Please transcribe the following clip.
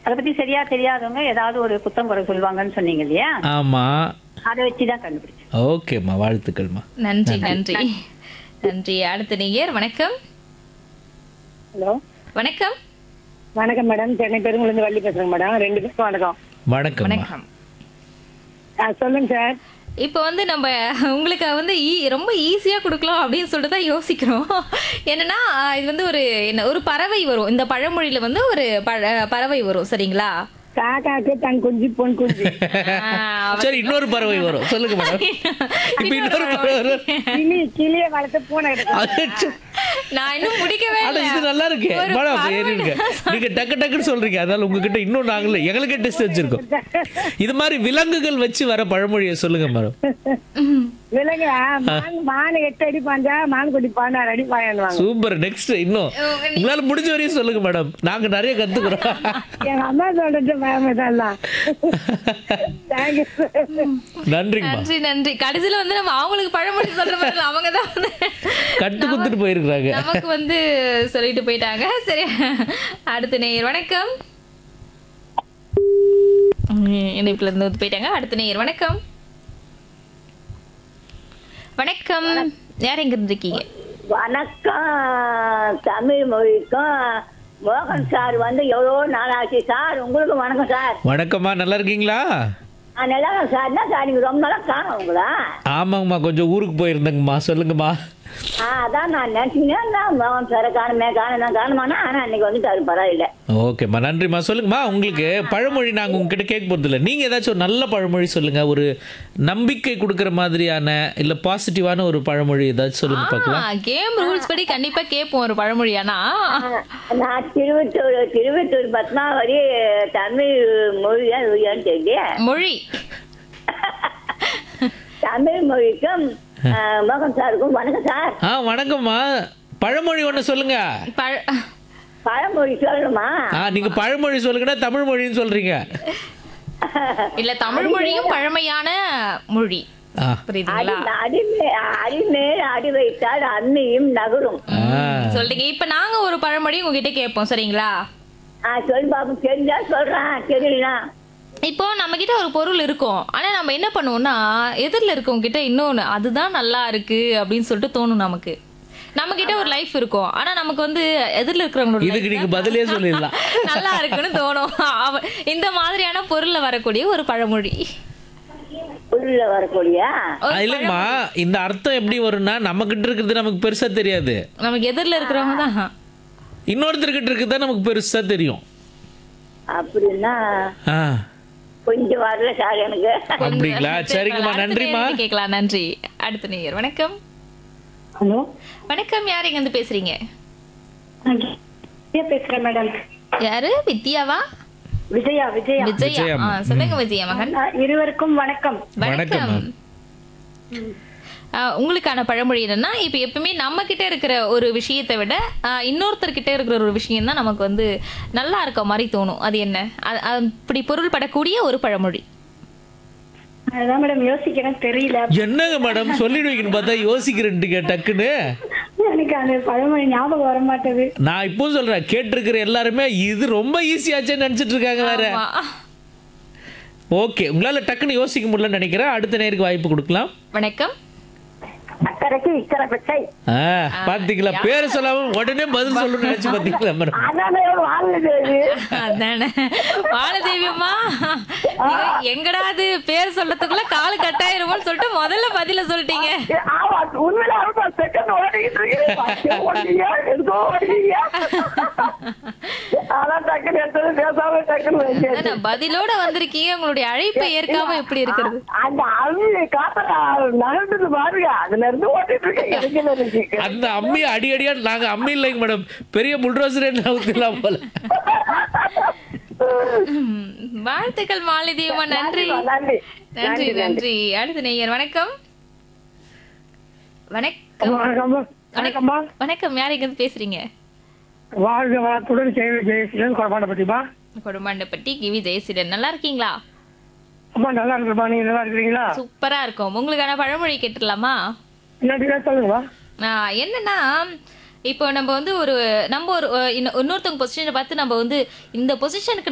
அதை பத்தி சரியா தெரியாதவங்க ஏதாவது ஒரு குத்தம் குறை சொல்லுவாங்கன்னு சொன்னீங்க இல்லையா ஆமா அதை வச்சுதான் கண்டுபிடிச்சேன் ஓகேம்மா வாழ்த்துக்கள்மா நன்றி நன்றி நன்றி அடுத்த நேயர் வணக்கம் ஹலோ வணக்கம் வணக்கம் மேடம் சென்னை பெருங்குளந்து வள்ளி பேசுறேங்க மேடம் ரெண்டு பேருக்கும் வணக்கம் வணக்கம்மா வணக்கம் ஆ, சொல்லுங்க சார் இப்போ வந்து நம்ம உங்களுக்கு வந்து ஈ ரொம்ப ஈஸியா கொடுக்கலாம் அப்படின்னு சொல்லிட்டு தான் யோசிக்கிறோம் என்னன்னா இது வந்து ஒரு என்ன ஒரு பறவை வரும் இந்த பழமொழியில வந்து ஒரு பழ- பறவை வரும் சரிங்களா காக்காக்கு தன் குஞ்சு பொன் குஞ்சு ஆஹ் சரி இன்னொரு பறவை வரும் சொல்லுங்க மேடம் இப்ப இன்னொரு பறவை வரும் கிளி கிளிய வளர்த்து பூனை எடுக்கும் அச்சோ. நான் இன்னும் முடிக்கவே ஆனா இல்லை இது நல்லா இருக்கு ஒரு மேடம் பறவை ஏறி இருக்கு நீங்க டக்கு டக்குன்னு சொல்றீங்க அதனால உங்ககிட்ட இன்னும் நாங்களே எங்களுக்கே டெஸ்ட் வச்சிருக்கோம் இது மாதிரி விலங்குகள் வச்சு வர பழமொழியை சொல்லுங்க மேடம் விலங்கு ஆ, மான் மான் எட்டு அடி பாஞ்சா மான் குட்டி பதினாறு அடி பாயாண்டுவாங்க சூப்பர் நெக்ஸ்ட் இன்னும் உங்களால முடிஞ்ச வரையும் சொல்லுங்க மேடம் நாங்க நிறைய கத்துக்கிறோம் எங்க அம்மா சொல்றது பயமே தான் தேங்க்யூ நன்றிங்கம்மா நன்றி நன்றி கடைசியில வந்து நம்ம அவங்களுக்கு பழமொழி சொல்ற மாதிரி இல்ல, அவங்க தான் வந்து கட்டு குத்துட்டு போயிருக்காங்க நமக்கு வந்து சொல்லிட்டு போயிட்டாங்க சரி அடுத்த நேயர் வணக்கம் உம், இணைப்புல இருந்து வந்து போயிட்டாங்க அடுத்த நேயர் வணக்கம் வணக்கம் யார் எங்க இருந்திருக்கீங்க வணக்கம் தமிழ் மொழிக்கும் மோகன் சார் வந்து எவ்வளோ நாள் ஆச்சு சார் உங்களுக்கு வணக்கம் சார் வணக்கம்மா நல்லா இருக்கீங்களா ஆ, நல்லா இருக்கேன் சார் என்ன சார் நீங்கள் ரொம்ப நாளாக காணும் உங்களா ஆமாங்கம்மா கொஞ்சம் ஊருக்கு போயிருந்தேங்கம்மா சொல்லுங்கம்மா ஆ அதான் நான் நினச்சிங்கன்னா மோகன் சாரை காணுமே காணும் காணுமானா ஆனால் அன்னைக்கு வந்துட்டாரு பரவாயில்ல ஓகேம்மா நன்றிம்மா சொல்லுங்கம்மா உங்களுக்கு பழமொழி நாங்கள் உங்ககிட்ட கேட்க போகிறது இல்லை நீங்கள் ஏதாச்சும் ஒரு நல்ல பழமொழி சொல்லுங்க ஒரு நம்பிக்கை கொடுக்குற மாதிரியான இல்லை பாசிட்டிவான ஒரு பழமொழி ஏதாச்சும் சொல்லுங்க பார்க்கலாம் கேம் ரூல்ஸ் படி கண்டிப்பா கேட்போம் ஒரு பழமொழி ஆனா நான் திருவத்தூர் திருவத்தூர் பத்மாவதி தமிழ் மொழியா இல்லையான்னு தெரியல மொழி தமிழ் மொழிக்கும் ஆ, மோகன் சாருக்கும் வணக்கம் சார் ஆ வணக்கம்மா பழமொழி ஒன்று சொல்லுங்க பழ பழமொழி சொல்லணுமா ஆ நீங்கள் பழமொழி சொல்லுங்கன்னா தமிழ் மொழின்னு சொல்கிறீங்க இல்ல தமிழ் மொழியும் பழமையான மொழி ஆ புரியுதுங்களா அடி அடிமே அடிமேல் அடி வைத்தால் அம்மியும் நகரும் ஆ சொல்றீங்க இப்ப நாங்க ஒரு பழமொழி உங்ககிட்ட கேட்போம் சரிங்களா ஆ சொல்லு பாப்போம் தெரிஞ்சா சொல்றேன் தெரியலனா இப்போ நம்ம கிட்ட ஒரு பொருள் இருக்கும் ஆனா நம்ம என்ன பண்ணுவோம்னா எதிரில் இருக்கவங்க கிட்ட இன்னொன்னு அதுதான் நல்லா இருக்கு அப்படின்னு சொல்லிட்டு தோணும் நமக்கு நம்ம கிட்ட ஒரு லைஃப் இருக்கும் ஆனா நமக்கு வந்து எதிரில் இருக்கிறவங்களோட இதுக்கு life நீங்க பதிலே சொல்லிடலாம் நல்லா இருக்குன்னு தோணும் அவ- இந்த மாதிரியான பொருள்ல வரக்கூடிய ஒரு பழமொழி உள்ள வரக்கூடிய ஆ, இல்லைங்கம்மா இந்த அர்த்தம் எப்படி வரும்னா நம்ம கிட்ட இருக்கிறது நமக்கு பெருசா தெரியாது நமக்கு எதிரில் இருக்கிறவங்க தான் இன்னொருத்தர்கிட்ட இருக்கிறது நமக்கு பெருசா தெரியும் அப்படின்னா ஆ கொஞ்சம் வரல சார் எனக்கு அப்படிங்களா சரிங்கம்மா அடுத்த நன்றிம்மா நேயருக்கு கேட்கலாம் நன்றி அடுத்த நேயர் வணக்கம் ஹலோ வணக்கம் யார் எங்க இருந்து பேசுறீங்க பேசுறேன் மேடம் யாரு வித்யாவா விஜயா விஜயா விஜயா விஜயா. ஆ, சொல்லுங்க விஜயா மகன் இருவருக்கும் வணக்கம் வணக்கம், வணக்கம் ஆ, உங்களுக்கான பழமொழி என்னன்னா இப்ப எப்பவுமே நம்ம கிட்ட இருக்கிற ஒரு விஷயத்தை விட ஆ, இன்னொருத்தர் கிட்ட இருக்கிற ஒரு விஷயம் தான் நமக்கு வந்து நல்லா இருக்க மாதிரி தோணும் அது என்ன அ- அப்படி பொருள்படக்கூடிய ஒரு பழமொழி அதுதான் மேடம் யோசிக்கிறேன் தெரியல என்னங்க மேடம் சொல்லிடுவீங்கன்னு பார்த்தா யோசிக்கிறேன்ட்டுங்க டக்குன்னு எனக்கு அந்த பழமொழி ஞாபகம் வர மாட்டேது நான் இப்போ சொல்றேன் கேட்டிருக்கிற எல்லாருமே இது ரொம்ப ஈஸியாச்சேன்னு நினைச்சிட்டு இருக்காங்க வேற ஆமா. ஓகே உங்களால டக்குன்னு யோசிக்க முடியலன்னு நினைக்கிறேன் அடுத்த நேருக்கு வாய்ப்பு கொடுக்கலாம் வணக்கம் அக்கறைக்கு இக்கரை பச்சை ஆ, பாத்தீங்களா பேர் சொல்லாம உடனே பதில் சொல்லணும்னு நினைச்சு பாத்தீங்களா மேடம் அதானே வாழ்ந்தது அதானே வாழதேவியம்மா எங்கடா அது பேர் சொல்றதுக்குள்ள காலு கட்டாயிருமோன்னு சொல்லிட்டு முதல்ல பதில சொல்லிட்டீங்க ஆமா உண்மையில அறுபா செகண்ட் ஓடிக்கிட்டு இருக்கு ஓடுறீங்க எதுக்கோ ஓடுறீங்க அதான் டக்குன்னு எடுத்தது பேசாம டக்குன்னு வச்சியாச்சு. அதானே, பதிலோட வந்திருக்கீங்க உங்களுடைய அழைப்பை ஏற்காம எப்படி இருக்கிறது அந்த அருவி காத்த நகர்ந்தது பாருங்க அதுல இருந்து ஓட்டிட்டு இருக்கேன் எனக்கு இருக்கு அந்த அம்மி அடி அடியா நாங்க அம்மி இல்லைங்க மேடம் பெரிய புல்டோசரே நவுத்திலாம் போல ம், வாழ்த்துக்கள் மாலதேவமா நன்றி நன்றி நன்றி நன்றி அடுத்த நேயர் வணக்கம் வணக்கம் வணக்கம்மா வணக்கம்மா வணக்கம் யார் எங்க இருந்து பேசுறீங்க வாழ்க வளத்துடன் ஜெய ஜெயசீலன் குழப்பாண்ட பத்திமா கொடுமாண்டப்பட்டி கிவி ஜெயசீலன் நல்லா இருக்கீங்களா அம்மா நல்லா இருக்குப்பா நீங்க நல்லா இருக்கிறீங்களா சூப்பரா இருக்கும் உங்களுக்கான பழமொழி கேட்டுடலாமா இல்லாட்டி சொல்லுங்கப்பா ஆஹ் என்னன்னா இப்போ நம்ம வந்து ஒரு நம்ம ஒரு இன்னொருத்தவங்க பொசிஷனை பார்த்து நம்ம வந்து இந்த பொசிஷனுக்கு